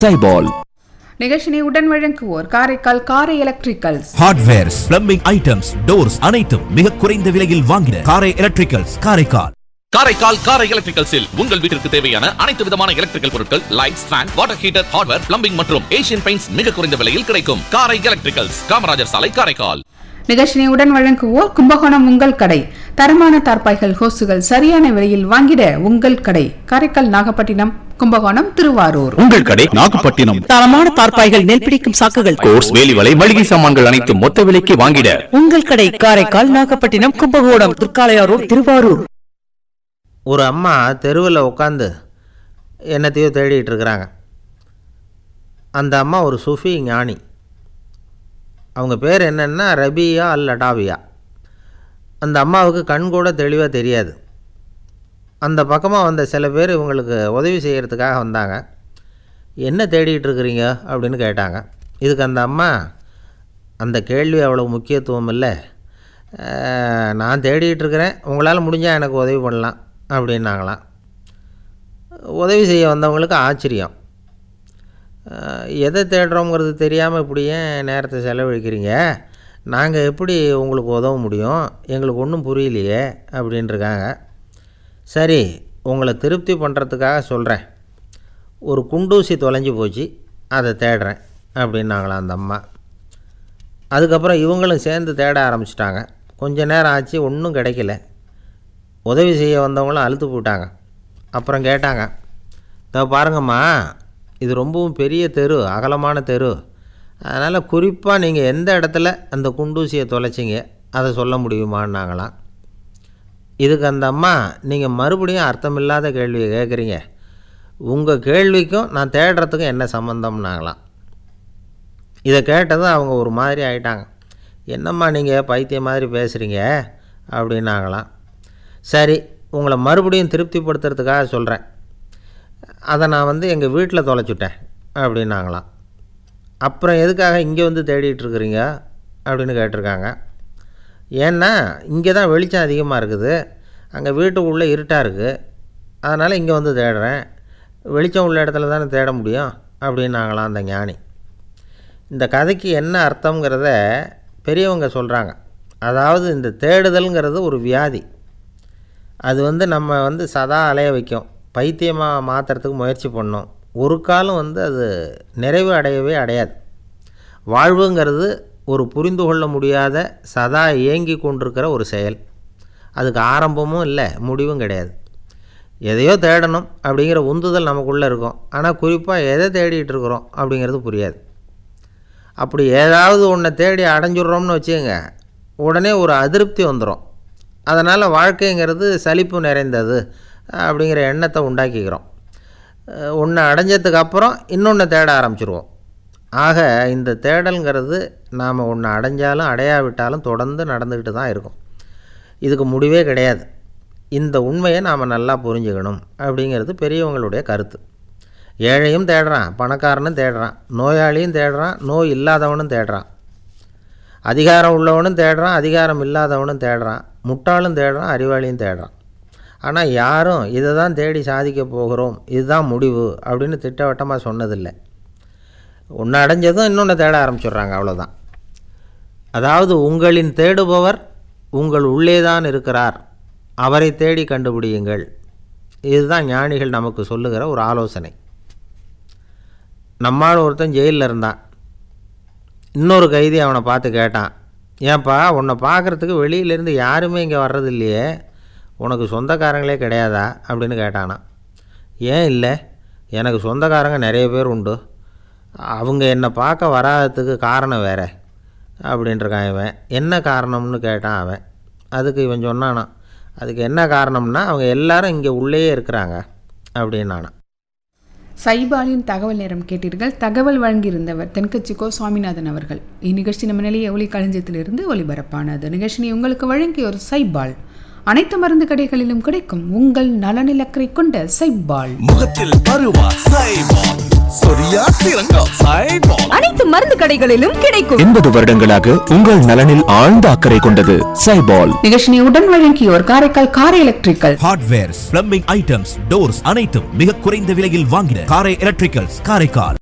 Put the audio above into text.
சைபால் நிகழ்ச்சினை உடன் வழங்குவோர் Karaikal Karai electricals hardwares plumbing items doors அனைத்தும் மிக குறைந்த விலையில் வாங்கின காரை எலக்ட்ரிக்கல்ஸ் காரைக்கால் காரைக்கால் காரை எலக்ட்ரிக்கல்ஸில் உங்கள் வீட்டிற்கு தேவையான அனைத்து விதமான எலக்ட்ரிக்கல் பொருட்கள் lights fan water heater hardware plumbing மற்றும் ஏசியன் பெயிண்ட்ஸ் மிக குறைந்த விலையில் கிடைக்கும் காரை எலக்ட்ரிக்கல்ஸ் காமராஜர் சாலை காரைக்கால் நிகழ்ச்சினை உடன் வழங்குவோர் கும்பகோணம் உங்கள் கடை தரமான தார்பாய்கள் ஹோசுகள் சரியான விலையில் வாங்கிட உங்கள் கடை காரைக்கால் நாகப்பட்டினம் கும்பகோணம் திருவாரூர் உங்கள் கடை நாகப்பட்டினம் தரமான தார்ப்பாய்கள் நெல் பிடிக்கும் சாக்குகள் கோர்ஸ் வேலிவலை மளிகை சாமான்கள் அனைத்தும் மொத்த விலைக்கு வாங்கிட உங்கள் கடை காரைக்கால் நாகப்பட்டினம் கும்பகோணம் துர்காலயாரூர் திருவாரூர் ஒரு அம்மா தெருவில் உட்காந்து என்னத்தையோ தேடிட்டு இருக்கிறாங்க அந்த அம்மா ஒரு சுஃபி ஞானி அவங்க பேர் என்னென்னா ரபியா அல் லடாவியா அந்த அம்மாவுக்கு கண் கூட தெளிவாக தெரியாது அந்த பக்கமாக வந்த சில பேர் இவங்களுக்கு உதவி செய்கிறதுக்காக வந்தாங்க என்ன தேடிட்டு இருக்கிறீங்க அப்படின்னு கேட்டாங்க இதுக்கு அந்த அம்மா அந்த கேள்வி அவ்வளோ முக்கியத்துவம் இல்லை அஹ், நான் தேடிட்டு இருக்கிறேன் உங்களால் முடிஞ்சால் எனக்கு உதவி பண்ணலாம் அப்படின்னாங்களாம் உதவி செய்ய வந்தவங்களுக்கு ஆச்சரியம் அஹ், எதை தேடுறோங்கிறது தெரியாமல் இப்படி ஏன் நேரத்தை செலவழிக்கிறீங்க நாங்கள் எப்படி உங்களுக்கு உதவ முடியும் எங்களுக்கு ஒன்றும் புரியலையே அப்படின்ட்டுருக்காங்க சரி உங்களை திருப்தி பண்ணுறதுக்காக சொல்கிறேன் ஒரு குண்டூசி தொலைஞ்சு போச்சு அதை தேடுறேன் அப்படின்னாங்களாம் அந்த அம்மா அதுக்கப்புறம் இவங்களும் சேர்ந்து தேட ஆரம்பிச்சிட்டாங்க கொஞ்ச நேரம் ஆச்சு ஒன்றும் கிடைக்கல உதவி செய்ய வந்தவங்களும் அழுத்து போட்டாங்க அப்புறம் கேட்டாங்க இதோ பாருங்கம்மா இது ரொம்பவும் பெரிய தெரு அகலமான தெரு அதனால் குறிப்பாக நீங்கள் எந்த இடத்துல அந்த குண்டூசியை தொலைச்சிங்க அதை சொல்ல முடியுமான்னாங்களாம் இதுக்கு அந்த அம்மா நீங்கள் மறுபடியும் அர்த்தமில்லாத கேள்வியை கேட்குறீங்க உங்கள் கேள்விக்கும் நான் தேடுறதுக்கும் என்ன சம்மந்தம்னாங்களாம் இதை கேட்டதும் அவங்க ஒரு மாதிரி ஆயிட்டாங்க என்னம்மா நீங்கள் பைத்தியம் மாதிரி பேசுகிறீங்க அப்படின்னாங்களாம் சரி உங்களை மறுபடியும் திருப்திப்படுத்துறதுக்காக சொல்கிறேன் அதை நான் வந்து எங்கள் வீட்டில் தொலைச்சுட்டேன் அப்படின்னாங்களாம் அப்புறம் எதுக்காக இங்கே வந்து தேடிட்டு இருக்கிறீங்க அப்படின்னு கேட்டிருக்காங்க ஏன்னா இங்கே தான் வெளிச்சம் அதிகமாக இருக்குது அங்கே வீட்டுக்குள்ளே இருட்டாக இருக்குது அதனால் இங்கே வந்து தேடுறேன் வெளிச்சம் உள்ள இடத்துல தானே தேட முடியும் அப்படின்னாங்களாம் அந்த ஞானி இந்த கதைக்கு என்ன அர்த்தங்கிறத பெரியவங்க சொல்கிறாங்க அதாவது இந்த தேடுதல்ங்கிறது ஒரு வியாதி அது வந்து நம்ம வந்து சதா அலைய வைக்கும் பைத்தியமாக மாற்றுறதுக்கு முயற்சி பண்ணோம் ஒரு காலம் வந்து அது நிறைவு அடையவே அடையாது வாழ்வுங்கிறது ஒரு புரிந்து கொள்ள முடியாத சதா இயங்கி கொண்டிருக்கிற ஒரு செயல் அதுக்கு ஆரம்பமும் இல்லை முடிவும் கிடையாது எதையோ தேடணும் அப்படிங்கிற உந்துதல் நமக்குள்ளே இருக்கும் ஆனால் குறிப்பாக எதை தேடிட்டு இருக்கிறோம் அப்படிங்கிறது புரியாது அப்படி ஏதாவது ஒன்றை தேடி அடைஞ்சிடுறோம்னு வச்சுக்கோங்க உடனே ஒரு அதிருப்தி வந்துடும் அதனால் வாழ்க்கைங்கிறது சலிப்பு நிறைந்தது அப்படிங்கிற எண்ணத்தை உண்டாக்கிக்கிறோம் ஒன்று அடைஞ்சதுக்கு அப்புறம் இன்னொன்று தேட ஆரம்பிச்சிருவோம் ஆக இந்த தேடல்ங்கிறது நாம் ஒன்று அடைஞ்சாலும் அடையாவிட்டாலும் தொடர்ந்து நடந்துக்கிட்டு தான் இருக்கும் இதுக்கு முடிவே கிடையாது இந்த உண்மையை நாம் நல்லா புரிஞ்சுக்கணும் அப்படிங்கிறது பெரியவங்களுடைய கருத்து ஏழையும் தேடுறான் பணக்காரனும் தேடுறான் நோயாளியும் தேடுறான் நோய் இல்லாதவனும் தேடுறான் அதிகாரம் உள்ளவனும் தேடுறான் அதிகாரம் இல்லாதவனும் தேடுறான் முட்டாளும் தேடுறான் அறிவாளியும் தேடுறான் ஆனால் யாரும் இதை தான் தேடி சாதிக்க போகிறோம் இதுதான் முடிவு அப்படின்னு திட்டவட்டமாக சொன்னதில்லை ஒன்று அடைஞ்சதும் இன்னொன்று தேட ஆரம்பிச்சிடுறாங்க அவ்வளோதான் அதாவது உங்களின் தேடுபவர் உங்கள் உள்ளே தான் இருக்கிறார் அவரை தேடி கண்டுபிடியுங்கள் இதுதான் ஞானிகள் நமக்கு சொல்லுகிற ஒரு ஆலோசனை நம்மால் ஒருத்தன் ஜெயிலில் இருந்தான் இன்னொரு கைதி அவனை பார்த்து கேட்டான் ஏன்பா உன்னை பார்க்குறதுக்கு வெளியிலேருந்து யாருமே இங்கே வர்றது இல்லையே உனக்கு சொந்தக்காரங்களே கிடையாதா அப்படின்னு கேட்டானா ஏன் இல்லை எனக்கு சொந்தக்காரங்க நிறைய பேர் உண்டு அவங்க என்னை பார்க்க வராததுக்கு காரணம் வேற அப்படின்ட்டுருக்கான் இவன் என்ன காரணம்னு கேட்டான் அவன் அதுக்கு இவன் சொன்னானான் அதுக்கு என்ன காரணம்னா அவங்க எல்லாரும் இங்கே உள்ளேயே இருக்கிறாங்க அப்படின்னானா சைபாலின் தகவல் நேரம் கேட்டீர்கள் தகவல் வழங்கியிருந்தவர் தென்கட்சிக்கோ சுவாமிநாதன் அவர்கள் இந்நிகழ்ச்சி நம்ம நிலைய ஒளி களஞ்சியத்திலிருந்து ஒளிபரப்பானது நிகழ்ச்சியை உங்களுக்கு வழங்கிய ஒரு சைபால் அனைத்து மருந்து கடைகளிலும் கிடைக்கும் உங்கள் நலனிலக்கரை கொண்ட சைபால் முகத்தில் பருவா சைபால் சொரியா சிறங்கா சைபால் அனைத்து மருந்து கடைகளிலும் கிடைக்கும் எண்பது வருடங்களாக உங்கள் நலனில் ஆழ்ந்த அக்கறை கொண்டது சைபால் நிகழ்ச்சியை உடன் வழங்கியோர் Karaikal Karai electrical hardwares plumbing items doors அனைத்தும் மிக குறைந்த விலையில் வாங்கின காரை எலக்ட்ரிக்கல்ஸ் காரைக்கால்